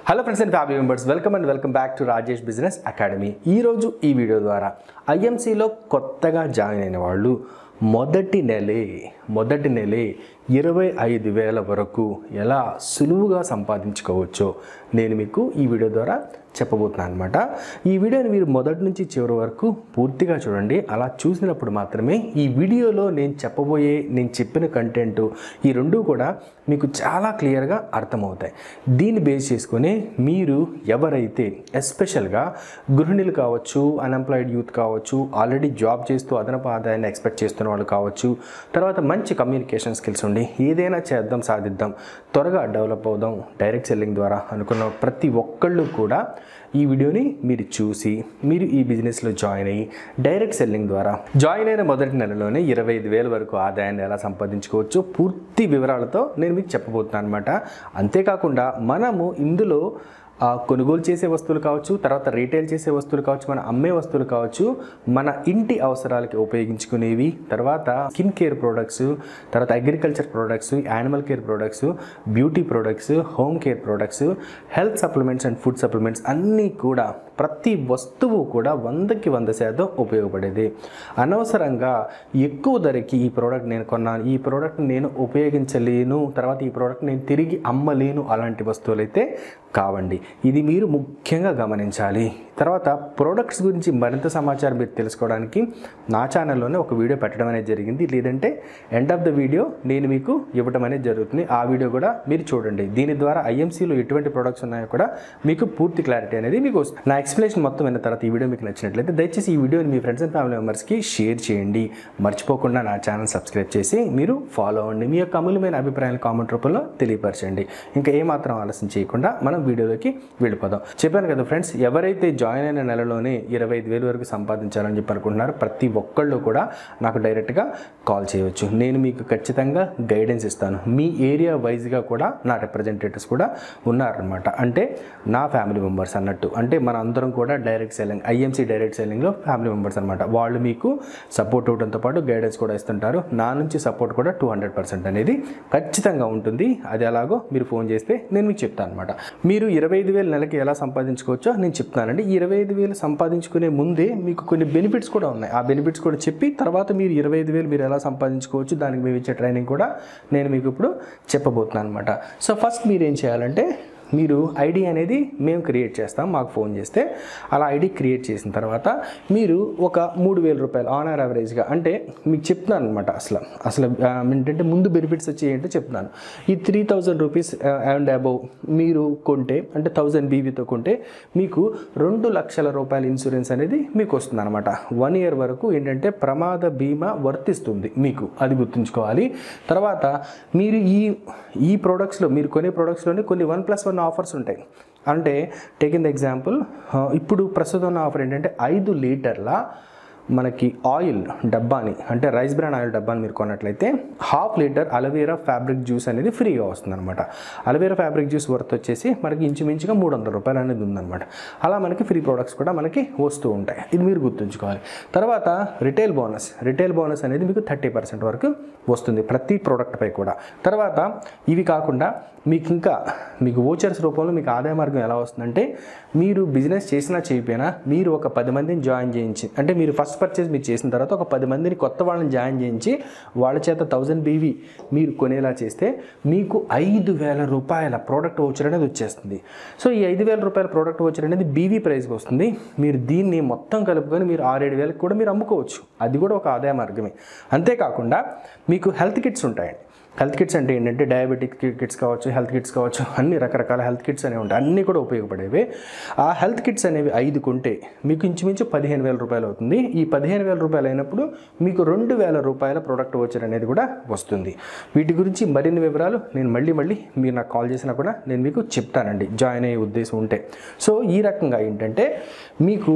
hello friends and family members welcome and welcome back to Rajesh business academy ఈరోజు ఈ video ద్వారా ఐఎంసీలో కొత్తగా join అయిన వాళ్ళు మొదటి నెలే మొదటి నెలే ఇరవై ఐదు వేల వరకు ఎలా సులువుగా సంపాదించుకోవచ్చో నేను మీకు ఈ వీడియో ద్వారా చెప్పబోతున్నాను అనమాట ఈ వీడియోని మీరు మొదటి నుంచి చివరి వరకు పూర్తిగా చూడండి అలా చూసినప్పుడు మాత్రమే ఈ వీడియోలో నేను చెప్పబోయే నేను చెప్పిన కంటెంట్ ఈ రెండు కూడా మీకు చాలా క్లియర్గా అర్థమవుతాయి దీన్ని బేస్ చేసుకొని మీరు ఎవరైతే ఎస్పెషల్గా గృహిణులు కావచ్చు అన్ఎంప్లాయిడ్ యూత్ కావచ్చు ఆల్రెడీ జాబ్ చేస్తూ అదనపు ఆదాయాన్ని ఎక్స్పెక్ట్ చేస్తున్న వాళ్ళు కావచ్చు తర్వాత మంచి కమ్యూనికేషన్ స్కిల్స్ ఉండి ఏదైనా చేద్దాం సాధిద్దాం త్వరగా డెవలప్ అవుదాం డైరెక్ట్ సెల్లింగ్ ద్వారా అనుకున్న ప్రతి ఒక్కళ్ళు కూడా ఈ వీడియోని మీరు చూసి మీరు ఈ బిజినెస్లో జాయిన్ అయ్యి డైరెక్ట్ సెల్లింగ్ ద్వారా జాయిన్ అయిన మొదటి నెలలోనే ఇరవై ఐదు వేల వరకు ఆదాయాన్ని ఎలా సంపాదించుకోవచ్చు పూర్తి వివరాలతో నేను మీకు చెప్పబోతున్నాను అనమాట అంతేకాకుండా మనము ఇందులో ఆ, కొనుగోలు చేసే వస్తువులు కావచ్చు తర్వాత రీటైల్ చేసే వస్తువులు కావచ్చు మన అమ్మే వస్తువులు కావచ్చు మన ఇంటి అవసరాలకి ఉపయోగించుకునేవి తర్వాత స్కిన్ కేర్ ప్రోడక్ట్స్ తర్వాత agriculture products animal care products beauty products home care products health supplements and food supplements అన్నీ కూడా ప్రతి వస్తువు కూడా వందకి వంద శాతం ఉపయోగపడేది అనవసరంగా ఎక్కువ ధరకి ఈ ప్రోడక్ట్ నేను కొన్నాను ఈ ప్రోడక్ట్ నేను ఉపయోగించలేను తర్వాత ఈ ప్రోడక్ట్ నేను తిరిగి అమ్మలేను అలాంటి వస్తువులు అయితే కావండి ఇది మీరు ముఖ్యంగా గమనించాలి తర్వాత ప్రోడక్ట్స్ గురించి మరింత సమాచారం మీరు తెలుసుకోవడానికి నా ఛానల్లోనే ఒక వీడియో పెట్టడం అనేది జరిగింది లేదంటే ఎండ్ ఆఫ్ ద వీడియో నేను మీకు ఇవ్వడం అనేది జరుగుతుంది ఆ వీడియో కూడా మీరు చూడండి దీని ద్వారా ఐఎంసీలో ఎటువంటి ప్రోడక్ట్స్ ఉన్నాయో కూడా మీకు పూర్తి క్లారిటీ అనేది మీకు వస్తుంది నా ఎక్స్ప్లెనేషన్ మొత్తం విన్న తర్వాత ఈ వీడియో మీకు నచ్చినట్లయితే దయచేసి ఈ వీడియోని మీ ఫ్రెండ్స్ అండ్ ఫ్యామిలీ మెంబర్స్కి షేర్ చేయండి మర్చిపోకుండా నా ఛానల్ సబ్స్క్రైబ్ చేసి మీరు ఫాలో అవ్వండి మీ యొక్క అమూల్యమైన అభిప్రాయాలు కామెంట్ రూపంలో తెలియపరచండి ఇంకా ఏమాత్రం ఆలస్యం చేయకుండా మనం వీడియోలోకి వెళ్ళిపోదాం చెప్పాను కదా ఫ్రెండ్స్ ఎవరైతే జాయిన్ అయిన నెలలోనే ఇరవై ఐదు వేలు వరకు సంపాదించాలని చెప్పి అనుకుంటున్నారు ప్రతి ఒక్కళ్ళు కూడా నాకు డైరెక్ట్గా కాల్ చేయవచ్చు నేను మీకు ఖచ్చితంగా గైడెన్స్ ఇస్తాను మీ ఏరియా వైజ్గా కూడా నా రిప్రజెంటేటివ్స్ కూడా ఉన్నారనమాట అంటే నా ఫ్యామిలీ మెంబర్స్ అన్నట్టు అంటే మన అందరం కూడా డైరెక్ట్ సెల్లింగ్ ఐఎంసీ డైరెక్ట్ సెల్లింగ్లో ఫ్యామిలీ మెంబర్స్ అనమాట వాళ్ళు మీకు సపోర్ట్ ఇవ్వడంతో పాటు గైడెన్స్ కూడా ఇస్తుంటారు నా నుంచి సపోర్ట్ కూడా టూ హండ్రెడ్ పర్సెంట్ అనేది ఖచ్చితంగా ఉంటుంది అది ఎలాగో మీరు ఫోన్ చేస్తే నేను మీకు చెప్తాను అనమాట మీరు ఇరవై ఐదు వేలు నెలకి ఎలా సంపాదించుకోవచ్చో నేను చెప్తానండి ఈ ఇరవై ఐదు వేలు సంపాదించుకునే ముందే మీకు కొన్ని బెనిఫిట్స్ కూడా ఉన్నాయి ఆ బెనిఫిట్స్ కూడా చెప్పి తర్వాత మీరు ఇరవై ఐదు వేలు మీరు ఎలా సంపాదించుకోవచ్చు దానికి మేము ఇచ్చే ట్రైనింగ్ కూడా నేను మీకు ఇప్పుడు చెప్పబోతున్నాను అనమాట సో ఫస్ట్ మీరు ఏం చేయాలంటే మీరు ఐడి అనేది మేము క్రియేట్ చేస్తాం మాకు ఫోన్ చేస్తే అలా ఐడి క్రియేట్ చేసిన తర్వాత మీరు ఒక మూడు వేల రూపాయలు ఆన్ ఆర్ యావరేజ్గా అంటే మీకు చెప్తున్నాను అనమాట అసలు అసలు ఆ, ఏంటంటే ముందు బెనిఫిట్స్ వచ్చి ఏంటో చెప్తున్నాను ఈ three thousand rupees and above మీరు కొంటే అంటే థౌజండ్ బీవీతో కొంటే మీకు రెండు లక్షల రూపాయల ఇన్సూరెన్స్ అనేది మీకు వస్తుంది అనమాట వన్ ఇయర్ వరకు ఏంటంటే ప్రమాద బీమా వర్తిస్తుంది మీకు అది గుర్తుంచుకోవాలి తర్వాత మీరు ఈ ఈ ప్రోడక్ట్స్లో మీరు కొనే ప్రోడక్ట్స్లోనే కొన్ని వన్ ప్లస్ వన్ ఆఫర్స్ ఉంటాయి అంటే టేకిన్ ద ఎగ్జాంపుల్ ఇప్పుడు ప్రస్తుతం ఉన్న ఆఫర్ ఏంటంటే ఐదు లీటర్ల మనకి ఆయిల్ డబ్బాని అంటే రైస్ బ్రాన్ ఆయిల్ డబ్బాని మీరు కొన్నట్లయితే half litre aloe vera fabric juice అనేది ఫ్రీగా వస్తుంది అనమాట అలవేరా ఫ్యాబ్రిక్ జ్యూస్ వర్త్ వచ్చేసి మనకి ఇంచుమించుగా మూడు వందల రూపాయలు అనేది ఉందన్నమాట అలా మనకి ఫ్రీ ప్రోడక్ట్స్ కూడా మనకి వస్తూ ఉంటాయి ఇది మీరు గుర్తుంచుకోవాలి తర్వాత రిటైల్ బోనస్ రిటైల్ బోనస్ అనేది మీకు థర్టీ పర్సెంట్ వరకు వస్తుంది ప్రతి ప్రోడక్ట్పై కూడా తర్వాత ఇవి కాకుండా మీకు ఇంకా మీకు ఓచర్స్ రూపంలో మీకు ఆదాయ మార్గం ఎలా వస్తుందంటే మీరు బిజినెస్ చేసినా చేయకపోయినా మీరు ఒక పది మందిని జాయిన్ చేయించి అంటే మీరు ఫస్ట్ పర్చేస్ మీరు చేసిన తర్వాత ఒక పది మందిని కొత్త వాళ్ళని జాయిన్ చేయించి వాళ్ళ చేత థౌజండ్ బీవీ మీరు కొనేలా చేస్తే మీకు ఐదు వేల రూపాయల ప్రోడక్ట్ ఓచర్ అనేది వచ్చేస్తుంది సో ఈ ఐదు వేల రూపాయల ప్రోడక్ట్ ఓచర్ అనేది బీవీ ప్రైస్కి వస్తుంది మీరు దీన్ని మొత్తం కలుపుకొని మీరు ఆరేడు వేలకు కూడా మీరు అమ్ముకోవచ్చు అది కూడా ఒక ఆదాయ మార్గమే అంతేకాకుండా మీకు హెల్త్ కిట్స్ ఉంటాయండి హెల్త్ కిట్స్ అంటే ఏంటంటే డయాబెటిక్ కిట్స్ కావచ్చు హెల్త్ కిట్స్ కావచ్చు అన్ని రకరకాల హెల్త్ కిట్స్ అనేవి ఉంటాయి అన్నీ కూడా ఉపయోగపడేవి ఆ హెల్త్ కిట్స్ అనేవి ఐదు కొంటే మీకు ఇంచుమించు పదిహేను వేల రూపాయలు అవుతుంది ఈ పదిహేను వేల రూపాయలు అయినప్పుడు మీకు రెండు వేల రూపాయల ప్రోడక్ట్ వచ్చర్ అనేది కూడా వస్తుంది వీటి గురించి మరిన్ని వివరాలు నేను మళ్ళీ మళ్ళీ మీరు నాకు కాల్ చేసినా కూడా నేను మీకు చెప్తానండి జాయిన్ అయ్యే ఉద్దేశం ఉంటే సో ఈ రకంగా ఏంటంటే మీకు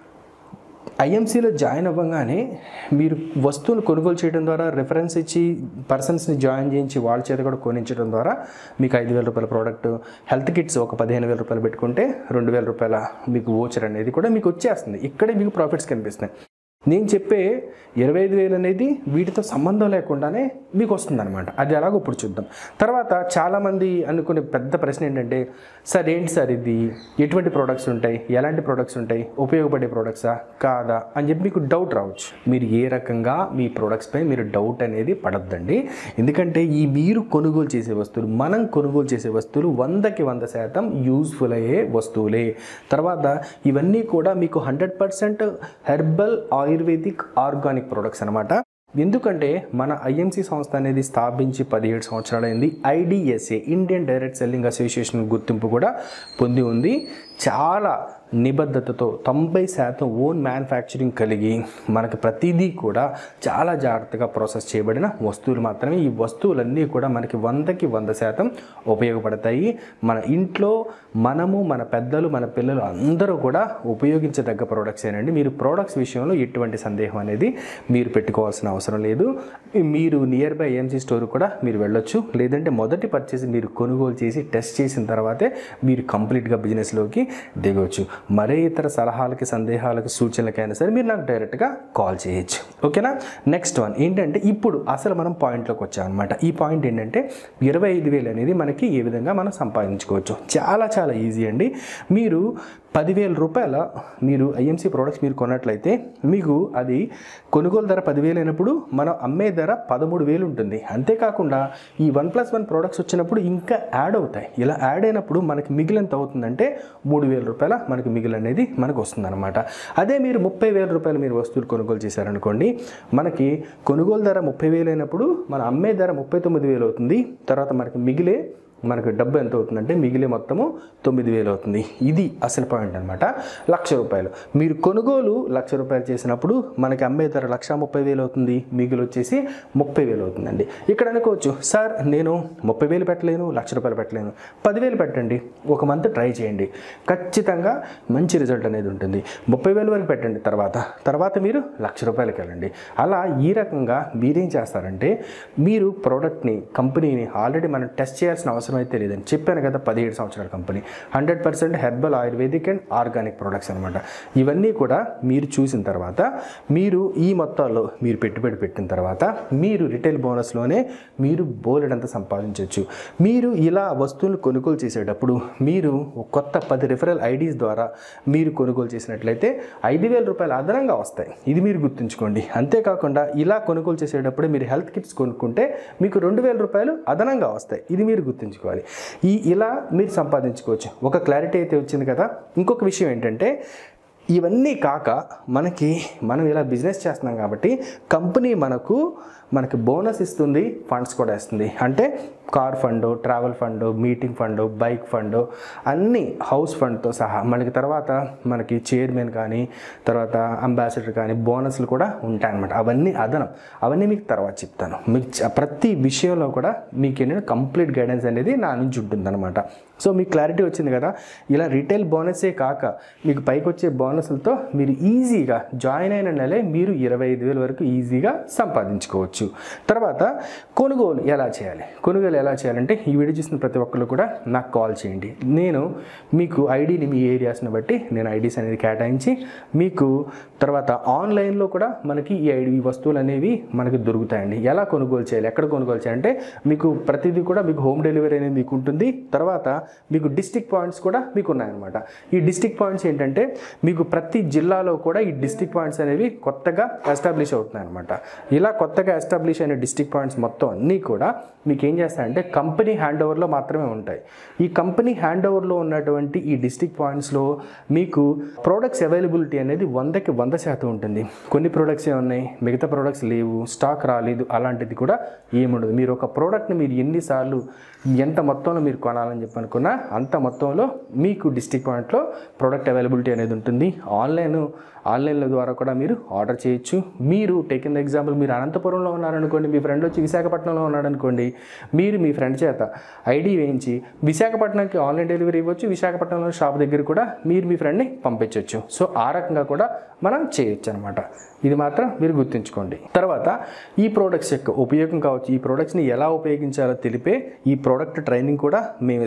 ఐఎంసీలో జాయిన్ అవ్వగానే మీరు వస్తువులు కొనుగోలు చేయడం ద్వారా రెఫరెన్స్ ఇచ్చి పర్సన్స్ని జాయిన్ చేయించి వాళ్ళ చేత కూడా కొనించడం ద్వారా మీకు ఐదు వేల రూపాయల ప్రోడక్ట్ హెల్త్ కిట్స్ ఒక పదిహేను వేల రూపాయలు పెట్టుకుంటే రెండు వేల రూపాయల మీకు ఓచర్ అనేది కూడా మీకు వచ్చేస్తుంది ఇక్కడే మీకు ప్రాఫిట్స్ కనిపిస్తున్నాయి నేను చెప్పే ఇరవై ఐదు వేలు అనేది వీటితో సంబంధం లేకుండానే మీకు వస్తుంది అనమాట అది ఎలాగో ఇప్పుడు చూద్దాం తర్వాత చాలామంది అనుకునే పెద్ద ప్రశ్న ఏంటంటే సార్ ఏంటి సార్ ఇది ఎటువంటి ప్రోడక్ట్స్ ఉంటాయి ఎలాంటి ప్రోడక్ట్స్ ఉంటాయి ఉపయోగపడే ప్రోడక్ట్సా కాదా అని చెప్పి మీకు డౌట్ రావచ్చు మీరు ఏ రకంగా మీ ప్రోడక్ట్స్పై మీరు డౌట్ అనేది పడద్దండి ఎందుకంటే ఈ మీరు కొనుగోలు చేసే వస్తువులు మనం కొనుగోలు చేసే వస్తువులు వందకి వంద శాతం యూజ్ఫుల్ అయ్యే వస్తువులే తర్వాత ఇవన్నీ కూడా మీకు hundred percent herbal ayurvedic organic products అనమాట ఎందుకంటే మన ఐఎంసీ సంస్థ అనేది స్థాపించి పదిహేడు సంవత్సరాలైంది IDSA Indian direct selling association గుర్తింపు కూడా పొంది ఉంది చాలా నిబద్ధతతో తొంభై శాతం ఓన్ మ్యానుఫ్యాక్చరింగ్ కలిగి మనకు ప్రతిదీ కూడా చాలా జాగ్రత్తగా ప్రాసెస్ చేయబడిన వస్తువులు మాత్రమే ఈ వస్తువులన్నీ కూడా మనకి వందకి వంద శాతం ఉపయోగపడతాయి మన ఇంట్లో మనము మన పెద్దలు మన పిల్లలు అందరూ కూడా ఉపయోగించదగ్గ ప్రోడక్ట్స్ ఏనండి మీరు ప్రోడక్ట్స్ విషయంలో ఎటువంటి సందేహం అనేది మీరు పెట్టుకోవాల్సిన అవసరం లేదు మీరు నియర్ బై ఏఎంసీ స్టోర్ కూడా మీరు వెళ్ళొచ్చు లేదంటే మొదటి పర్చేసి మీరు కొనుగోలు చేసి టెస్ట్ చేసిన తర్వాతే మీరు కంప్లీట్గా బిజినెస్లోకి దిగవచ్చు మరే ఇతర సలహాలకి సందేహాలకి సూచనలకైనా సరే మీరు నాకు డైరెక్ట్గా కాల్ చేయొచ్చు ఓకేనా నెక్స్ట్ వన్ ఏంటంటే ఇప్పుడు అసలు మనం పాయింట్లోకి వచ్చామన్నమాట ఈ పాయింట్ ఏంటంటే ఇరవై ఐదు వేలు అనేది మనకి ఏ విధంగా మనం సంపాదించుకోవచ్చు చాలా చాలా ఈజీ అండి మీరు పదివేల రూపాయల మీరు ఐఎంసీ ప్రోడక్ట్స్ మీరు కొన్నట్లయితే మీకు అది కొనుగోలు ధర పదివేలు అయినప్పుడు మనం అమ్మే ధర పదమూడు వేలు ఉంటుంది అంతేకాకుండా ఈ వన్ ప్లస్ వన్ ప్రోడక్ట్స్ వచ్చినప్పుడు ఇంకా యాడ్ అవుతాయి ఇలా యాడ్ అయినప్పుడు మనకి మిగిలి ఎంత అవుతుందంటే మూడు వేల రూపాయల మనకి మిగిలి అనేది మనకు వస్తుందన్నమాట అదే మీరు ముప్పై వేల రూపాయలు మీరు వస్తువులు కొనుగోలు చేశారనుకోండి మనకి కొనుగోలు ధర ముప్పై వేలు అయినప్పుడు మన అమ్మే ధర ముప్పై తొమ్మిది వేలు అవుతుంది తర్వాత మనకి మిగిలే మనకు డబ్బు ఎంత అవుతుందంటే మిగిలే మొత్తము తొమ్మిది వేలు అవుతుంది ఇది అసలు పాయింట్ అనమాట లక్ష రూపాయలు మీరు కొనుగోలు లక్ష రూపాయలు చేసినప్పుడు మనకి అమ్మే ధర లక్ష ముప్పై వేలు అవుతుంది మిగిలి వచ్చేసి ముప్పై వేలు అవుతుందండి ఇక్కడ అనుకోవచ్చు సార్ నేను ముప్పై వేలు పెట్టలేను లక్ష రూపాయలు పెట్టలేను పదివేలు పెట్టండి ఒక మంత్ ట్రై చేయండి ఖచ్చితంగా మంచి రిజల్ట్ అనేది ఉంటుంది ముప్పై వేలు వరకు పెట్టండి తర్వాత తర్వాత మీరు లక్ష రూపాయలకి వెళ్ళండి అలా ఈ రకంగా మీరేం చేస్తారంటే మీరు ప్రోడక్ట్ని కంపెనీని ఆల్రెడీ మనం టెస్ట్ చేయాల్సిన అవసరం అయితే లేదని చెప్పాను కదా పదిహేడు సంవత్సరాల company hundred percent herbal ayurvedic and organic products అనమాట ఇవన్నీ కూడా మీరు చూసిన తర్వాత మీరు ఈ మొత్తాల్లో మీరు పెట్టుబడి పెట్టిన తర్వాత మీరు రిటైల్ బోనస్లోనే మీరు బోలెడంత సంపాదించవచ్చు మీరు ఇలా వస్తువులు కొనుగోలు చేసేటప్పుడు మీరు ఒక కొత్త పది రిఫరల్ ఐడీస్ ద్వారా మీరు కొనుగోలు చేసినట్లయితే ఐదు వేల రూపాయలు అదనంగా వస్తాయి ఇది మీరు గుర్తుంచుకోండి అంతేకాకుండా ఇలా కొనుగోలు చేసేటప్పుడు మీరు హెల్త్ కిట్స్ కొనుక్కుంటే మీకు రెండు వేల రూపాయలు అదనంగా వస్తాయి ఇది మీరు గుర్తుంచుకోవాలి ఈ ఇలా మీరు సంపాదించుకోవచ్చు ఒక క్లారిటీ అయితే వచ్చింది కదా ఇంకొక విషయం ఏంటంటే ఇవన్నీ కాక మనకి మనం ఇలా బిజినెస్ చేస్తున్నాం కాబట్టి కంపెనీ మనకు మనకి బోనస్ ఇస్తుంది ఫండ్స్ కూడా ఇస్తుంది అంటే car fund travel fund meeting fund bike fund అన్నీ హౌస్ ఫండ్తో సహా మనకి తర్వాత మనకి చైర్మన్ కానీ తర్వాత అంబాసిడర్ కానీ బోనస్లు కూడా ఉంటాయన్నమాట అవన్నీ అదనం అవన్నీ మీకు తర్వాత చెప్తాను మీకు చ- ప్రతి విషయంలో కూడా మీకు ఏంటంటే కంప్లీట్ గైడెన్స్ అనేది నా నుంచి ఉంటుందన్నమాట సో మీకు క్లారిటీ వచ్చింది కదా ఇలా రిటైల్ బోనసే కాక మీకు పైకి వచ్చే బోనస్లతో మీరు ఈజీగా జాయిన్ అయిన నెలే మీరు ఇరవై ఐదు వేల వరకు ఈజీగా సంపాదించుకోవచ్చు తర్వాత కొనుగోలు ఎలా చేయాలి కొనుగోలు ఎలా చేయాలంటే ఈ వీడియో చూసిన ప్రతి ఒక్కరు కూడా నాకు కాల్ చేయండి నేను మీకు ఐడిని మీ ఏరియాస్ని బట్టి నేను ఐడీస్ అనేది కేటాయించి మీకు తర్వాత ఆన్లైన్లో కూడా మనకి ఈ ఐడి ఈ వస్తువులు అనేవి మనకి దొరుకుతాయండి ఎలా కొనుగోలు చేయాలి ఎక్కడ కొనుగోలు చేయాలంటే మీకు ప్రతిదీ కూడా మీకు హోమ్ డెలివరీ అనేది మీకు ఉంటుంది తర్వాత మీకు డిస్టిక్ పాయింట్స్ కూడా మీకు ఉన్నాయన్నమాట ఈ డిస్టిక్ పాయింట్స్ ఏంటంటే మీకు ప్రతి జిల్లాలో కూడా ఈ డిస్టిక్ పాయింట్స్ అనేవి కొత్తగా ఎస్టాబ్లిష్ అవుతున్నాయి అనమాట ఇలా కొత్తగా ఎస్టాబ్లిష్ అయిన డిస్టిక్ పాయింట్స్ మొత్తం అన్నీ కూడా మీకు ఏం చేస్తాయంటే కంపెనీ హ్యాండ్ ఓవర్లో మాత్రమే ఉంటాయి ఈ కంపెనీ హ్యాండ్ ఓవర్లో ఉన్నటువంటి ఈ డిస్టిక్ పాయింట్స్లో మీకు ప్రోడక్ట్స్ అవైలబిలిటీ అనేది వందకి వంద శాతం ఉంటుంది కొన్ని ప్రోడక్ట్స్ ఏ ఉన్నాయి మిగతా ప్రోడక్ట్స్ లేవు స్టాక్ రాలేదు అలాంటిది కూడా ఏముండదు మీరు ఒక ప్రోడక్ట్ని మీరు ఎన్నిసార్లు ఎంత మొత్తంలో మీరు కొనాలని చెప్పి అనుకున్నా అంత మొత్తంలో మీకు డిస్టిక్ పాయింట్లో ప్రోడక్ట్ అవైలబిలిటీ అనేది ఉంటుంది ఆన్లైన్ ఆన్లైన్ల ద్వారా కూడా మీరు ఆర్డర్ చేయొచ్చు మీరు టేకిన్ ఎగ్జాంపుల్ మీరు అనంతపురంలో ఉన్నారనుకోండి మీ ఫ్రెండ్ వచ్చి విశాఖపట్నంలో ఉన్నాడనుకోండి మీరు మీ ఫ్రెండ్ చేత ఐడి వేయించి విశాఖపట్నంకి ఆన్లైన్ డెలివరీ ఇవ్వచ్చు విశాఖపట్నంలో షాప్ దగ్గర కూడా మీరు మీ ఫ్రెండ్ని పంపించవచ్చు సో ఆ రకంగా కూడా మనం చేయొచ్చు అనమాట ఇది మాత్రం మీరు గుర్తుంచుకోండి తర్వాత ఈ ప్రోడక్ట్స్ యొక్క ఉపయోగం కావచ్చు ఈ ప్రోడక్ట్స్ని ఎలా ఉపయోగించాలో తెలిపే ఈ ప్రోడక్ట్ ట్రైనింగ్ కూడా మేము ఇస్తాం అనమాట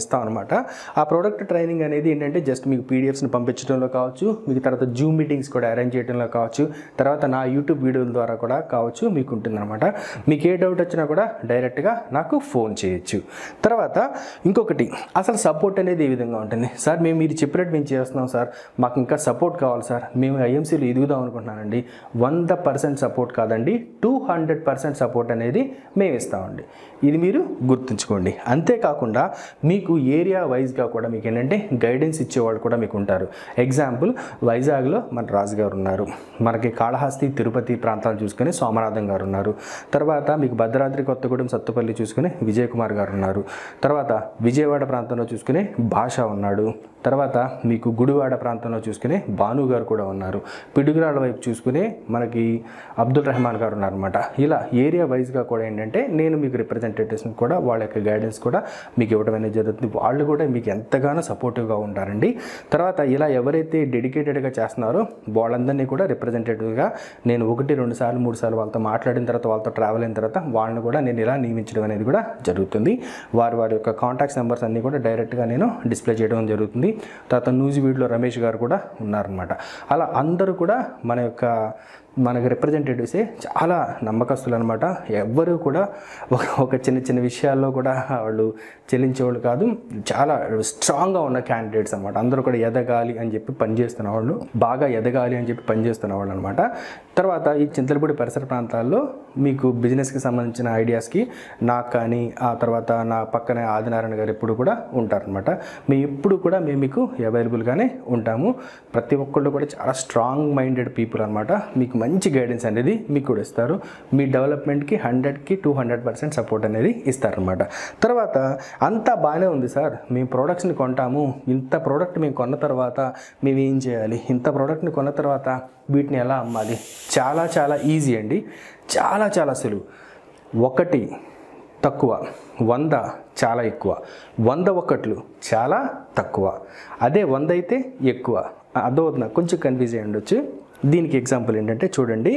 అనమాట ఆ ప్రోడక్ట్ ట్రైనింగ్ అనేది ఏంటంటే జస్ట్ మీకు పీడిఎఫ్స్ని పంపించడంలో కావచ్చు మీకు తర్వాత జూమ్ మీటింగ్స్ కూడా అరేంజ్ చేయడంలో కావచ్చు తర్వాత నా యూట్యూబ్ వీడియోల ద్వారా కూడా కావచ్చు మీకు ఉంటుందన్నమాట మీకు ఏ డౌట్ వచ్చినా కూడా డైరెక్ట్గా నాకు ఫోన్ చేయొచ్చు తర్వాత ఇంకొకటి అసలు సపోర్ట్ అనేది ఏ విధంగా ఉంటుంది సార్ మేము మీరు చెప్పినట్టు మేము చేస్తున్నాం సార్ మాకు ఇంకా సపోర్ట్ కావాలి సార్ మేము ఐఎంసీలో ఎదుగుదాం అనుకుంటున్నానండి వంద పర్సెంట్ సపోర్ట్ కాదండి టూ హండ్రెడ్ పర్సెంట్ సపోర్ట్ అనేది మేము ఇస్తామండి ఇది మీరు గుర్తుంచుకోండి అంతేకాకుండా మీకు ఏరియా వైజ్గా కూడా మీకు ఏంటంటే గైడెన్స్ ఇచ్చేవాళ్ళు కూడా మీకు ఉంటారు ఎగ్జాంపుల్ వైజాగ్లో మన రాజు గారు ఉన్నారు మనకి కాళహస్తి తిరుపతి ప్రాంతాలు చూసుకొని సోమనాథం గారు ఉన్నారు తర్వాత మీకు భద్రాద్రి కొత్తగూడెం సత్తుపల్లి చూసుకుని విజయ్ కుమార్ గారు ఉన్నారు తర్వాత విజయవాడ ప్రాంతంలో చూసుకుని భాష ఉన్నాడు తర్వాత మీకు గుడివాడ ప్రాంతంలో చూసుకునే భాను గారు కూడా ఉన్నారు పిడుగురాళ్ళ వైపు చూసుకునే మనకి అబ్దుల్ రెహమాన్ గారు ఉన్నారనమాట ఇలా ఏరియా వైజ్గా కూడా ఏంటంటే నేను మీకు రిప్రజెంటేటివ్స్ని కూడా వాళ్ళ యొక్క గైడెన్స్ కూడా మీకు ఇవ్వడం అనేది జరుగుతుంది వాళ్ళు కూడా మీకు ఎంతగానో సపోర్టివ్గా ఉంటారండి తర్వాత ఇలా ఎవరైతే డెడికేటెడ్గా చేస్తున్నారో వాళ్ళందరినీ కూడా రిప్రజెంటేటివ్గా నేను ఒకటి రెండు సార్లు మూడు సార్లు వాళ్ళతో మాట్లాడిన తర్వాత వాళ్ళతో ట్రావెల్ అయిన తర్వాత వాళ్ళని కూడా నేను ఇలా నియమించడం అనేది కూడా జరుగుతుంది వారి వారి యొక్క కాంటాక్ట్స్ నెంబర్స్ అన్నీ కూడా డైరెక్ట్గా నేను డిస్ప్లే చేయడం జరుగుతుంది తర్వాత న్యూస్ వీడియోలో రమేష్ గారు కూడా ఉన్నారనమాట అలా అందరూ కూడా మన యొక్క మనకి రిప్రజెంటేటివ్సే చాలా నమ్మకస్తులు అనమాట ఎవ్వరూ కూడా ఒక ఒక చిన్న చిన్న విషయాల్లో కూడా వాళ్ళు చెల్లించేవాళ్ళు కాదు చాలా స్ట్రాంగ్గా ఉన్న క్యాండిడేట్స్ అనమాట అందరూ కూడా ఎదగాలి అని చెప్పి పనిచేస్తున్న వాళ్ళు బాగా ఎదగాలి అని చెప్పి పనిచేస్తున్న వాళ్ళు అనమాట తర్వాత ఈ చింతలపూడి పరిసర ప్రాంతాల్లో మీకు బిజినెస్కి సంబంధించిన ఐడియాస్కి నాకు కానీ ఆ తర్వాత నా పక్కనే ఆదినారాయణ గారు ఎప్పుడు కూడా ఉంటారనమాట మేము ఎప్పుడు కూడా మేము మీకు అవైలబుల్గానే ఉంటాము ప్రతి ఒక్కళ్ళు కూడా చాలా స్ట్రాంగ్ మైండెడ్ పీపుల్ అనమాట మీకు మంచి గైడెన్స్ అనేది మీకు కూడా ఇస్తారు మీ డెవలప్మెంట్కి హండ్రెడ్కి టూ హండ్రెడ్ పర్సెంట్ సపోర్ట్ అనేది ఇస్తారనమాట తర్వాత అంతా బాగానే ఉంది సార్ మేము ప్రోడక్ట్స్ని కొంటాము ఇంత ప్రోడక్ట్ మేము కొన్న తర్వాత మేము ఏం చేయాలి ఇంత ప్రోడక్ట్ని కొన్న తర్వాత వీటిని ఎలా అమ్మాలి చాలా చాలా ఈజీ అండి చాలా చాలా సులువు ఒకటి తక్కువ వంద చాలా ఎక్కువ వంద ఒకట్లు చాలా తక్కువ అదే వంద అయితే ఎక్కువ అర్థమవుతుందా కొంచెం కన్ఫ్యూజ్ అయ్యి ఉండొచ్చు దీనికి ఎగ్జాంపుల్ ఏంటంటే చూడండి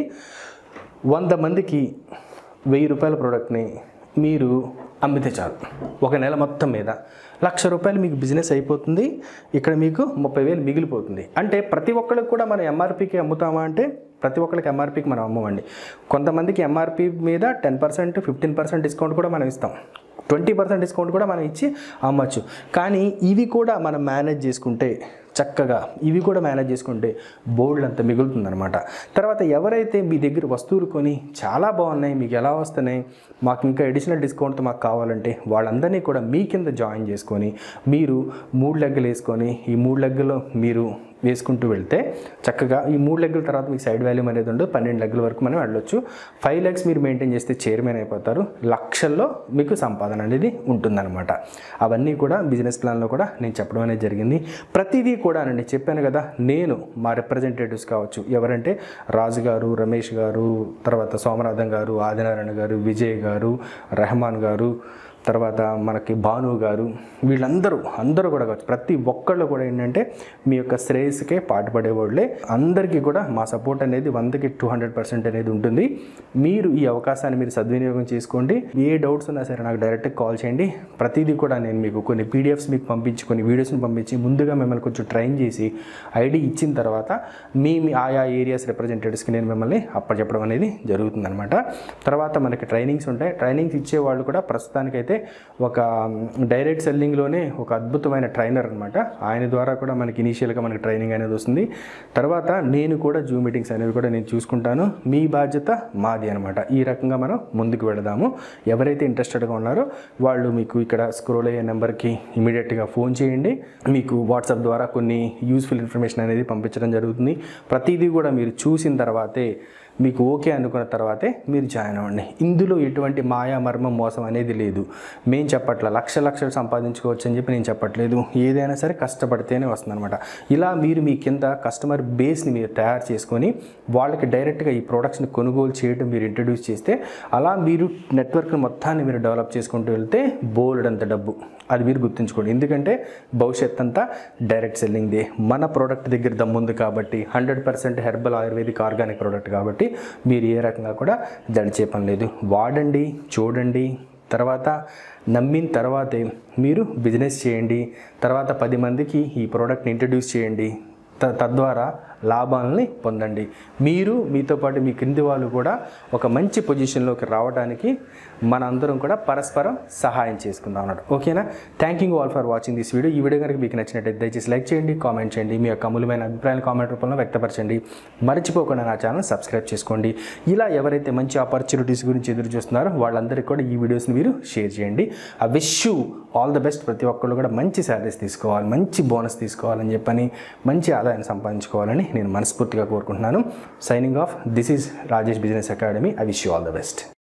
వంద మందికి వెయ్యి రూపాయల ప్రోడక్ట్ని మీరు అమ్మితే చాలు ఒక నెల మొత్తం మీద లక్ష రూపాయలు మీకు బిజినెస్ అయిపోతుంది ఇక్కడ మీకు ముప్పై వేలు మిగిలిపోతుంది అంటే ప్రతి ఒక్కరికి కూడా మనం ఎంఆర్పీకి అమ్ముతామా అంటే ప్రతి ఒక్కరికి ఎంఆర్పీకి మనం అమ్మమండి కొంతమందికి ఎంఆర్పీ మీద ten percent fifteen percent discount కూడా మనం ఇస్తాం ట్వంటీ పర్సెంట్ డిస్కౌంట్ కూడా మనం ఇచ్చి అమ్మచ్చు కానీ ఇవి కూడా మనం మేనేజ్ చేసుకుంటే చక్కగా ఇవి కూడా మేనేజ్ చేసుకుంటే బోర్డులు అంత మిగులుతుందనమాట తర్వాత ఎవరైతే మీ దగ్గర వస్తువులు కొని చాలా బాగున్నాయి మీకు ఎలా వస్తున్నాయి మాకు ఇంకా అడిషనల్ డిస్కౌంట్ మాకు కావాలంటే వాళ్ళందరినీ కూడా మీ కింద జాయిన్ చేసుకొని మీరు మూడు లెగ్గలు వేసుకొని ఈ మూడు లెగ్గలు మీరు వేసుకుంటూ వెళ్తే చక్కగా ఈ మూడు లెగ్గుల తర్వాత మీకు సైడ్ వాల్యూమ్ అనేది ఉండదు పన్నెండు లెగ్గుల వరకు మనం వెళ్ళొచ్చు ఫైవ్ లెగ్స్ మీరు మెయింటైన్ చేస్తే చైర్మన్ అయిపోతారు లక్షల్లో మీకు సంపాదన అనేది ఉంటుందన్నమాట అవన్నీ కూడా బిజినెస్ ప్లాన్లో కూడా నేను చెప్పడం అనేది జరిగింది ప్రతిదీ కూడా అండి చెప్పాను కదా నేను మా రిప్రజెంటేటివ్స్ కావచ్చు ఎవరంటే రాజు గారు రమేష్ గారు తర్వాత సోమనాథం గారు ఆదినారాయణ గారు విజయ్ గారు రెహమాన్ గారు తర్వాత మనకి భాను గారు వీళ్ళందరూ అందరూ కూడా కావచ్చు ప్రతి ఒక్కళ్ళు కూడా ఏంటంటే మీ యొక్క శ్రేయస్కే పాటుపడేవాళ్ళే అందరికీ కూడా మా సపోర్ట్ అనేది వందకి టూ హండ్రెడ్ పర్సెంట్ అనేది ఉంటుంది మీరు ఈ అవకాశాన్ని మీరు సద్వినియోగం చేసుకోండి ఏ డౌట్స్ ఉన్నా సరే నాకు డైరెక్ట్గా కాల్ చేయండి ప్రతిదీ కూడా నేను మీకు కొన్ని పీడిఎఫ్స్ మీకు పంపించి కొన్ని వీడియోస్ని పంపించి ముందుగా మిమ్మల్ని కొంచెం ట్రైన్ చేసి ఐడి ఇచ్చిన తర్వాత మీ మీ ఆయా ఏరియాస్ రిప్రజెంటేటివ్స్కి నేను మిమ్మల్ని అప్పచెప్పడం అనేది జరుగుతుందన్నమాట తర్వాత మనకి ట్రైనింగ్స్ ఉంటాయి ట్రైనింగ్స్ ఇచ్చే వాళ్ళు కూడా ప్రస్తుతానికైతే ఒక డైరెక్ట్ సెల్లింగ్లోనే ఒక అద్భుతమైన ట్రైనర్ అనమాట ఆయన ద్వారా కూడా మనకి ఇనీషియల్గా మనకి ట్రైనింగ్ అనేది వస్తుంది తర్వాత నేను కూడా జూమ్ మీటింగ్స్ అనేవి కూడా నేను చూసుకుంటాను మీ బాధ్యత మాది అనమాట ఈ రకంగా మనం ముందుకు వెళదాము ఎవరైతే ఇంట్రెస్టెడ్గా ఉన్నారో వాళ్ళు మీకు ఇక్కడ స్క్రోల్ అయ్యే నెంబర్కి ఇమీడియట్గా ఫోన్ చేయండి మీకు వాట్సాప్ ద్వారా కొన్ని యూస్ఫుల్ ఇన్ఫర్మేషన్ అనేది పంపించడం జరుగుతుంది ప్రతిదీ కూడా మీరు చూసిన తర్వాతే మీకు ఓకే అనుకున్న తర్వాతే మీరు జాయిన్ అవ్వండి ఇందులో ఎటువంటి మాయా మర్మం మోసం అనేది లేదు మేము చెప్పట్ల లక్ష లక్షలు సంపాదించుకోవచ్చు అని చెప్పి నేను చెప్పట్లేదు ఏదైనా సరే కష్టపడితేనే వస్తుందన్నమాట ఇలా మీరు మీ కింద కస్టమర్ బేస్ని మీరు తయారు చేసుకొని వాళ్ళకి డైరెక్ట్గా ఈ ప్రోడక్ట్స్ని కొనుగోలు చేయడం మీరు ఇంట్రడ్యూస్ చేస్తే అలా మీరు నెట్వర్క్ మొత్తాన్ని మీరు డెవలప్ చేసుకుంటూ వెళ్తే బోల్డ్ డబ్బు అది మీరు గుర్తుంచుకోండి ఎందుకంటే భవిష్యత్ అంతా డైరెక్ట్ సెల్లింగ్దే మన ప్రోడక్ట్ దగ్గర దమ్ముంది కాబట్టి hundred percent herbal ayurvedic organic product కాబట్టి మీరు ఏ రకంగా కూడా జడిచే పని లేదు వాడండి చూడండి తర్వాత నమ్మిన తర్వాతే మీరు బిజినెస్ చేయండి తర్వాత పది మందికి ఈ ప్రోడక్ట్ని ఇంట్రడ్యూస్ చేయండి త తద్వారా లాభాలని పొందండి మీరు మీతో పాటు మీ క్రింది వాళ్ళు కూడా ఒక మంచి పొజిషన్లోకి రావడానికి మనందరం కూడా పరస్పరం సహాయం చేసుకుందాం అన్నట్టు ఓకేనా thank you all for watching this video ఈ వీడియో కనుక మీకు నచ్చినట్టయితే దయచేసి లైక్ చేయండి కామెంట్ చేయండి మీ యొక్క అమూల్యమైన అభిప్రాయాలు కామెంట్ రూపంలో వ్యక్తపరచండి మర్చిపోకుండా నా ఛానల్ సబ్స్క్రైబ్ చేసుకోండి ఇలా ఎవరైతే మంచి ఆపర్చునిటీస్ గురించి ఎదురు చూస్తున్నారో వాళ్ళందరికీ కూడా ఈ వీడియోస్ని మీరు షేర్ చేయండి ఆ wish you all the best ప్రతి ఒక్కళ్ళు కూడా మంచి శాలరీస్ తీసుకోవాలి మంచి బోనస్ తీసుకోవాలని చెప్పని మంచి ఆదాయం సంపాదించుకోవాలని నేను మనస్ఫూర్తిగా కోరుకుంటున్నాను signing off this is Rajesh business academy I wish you all the best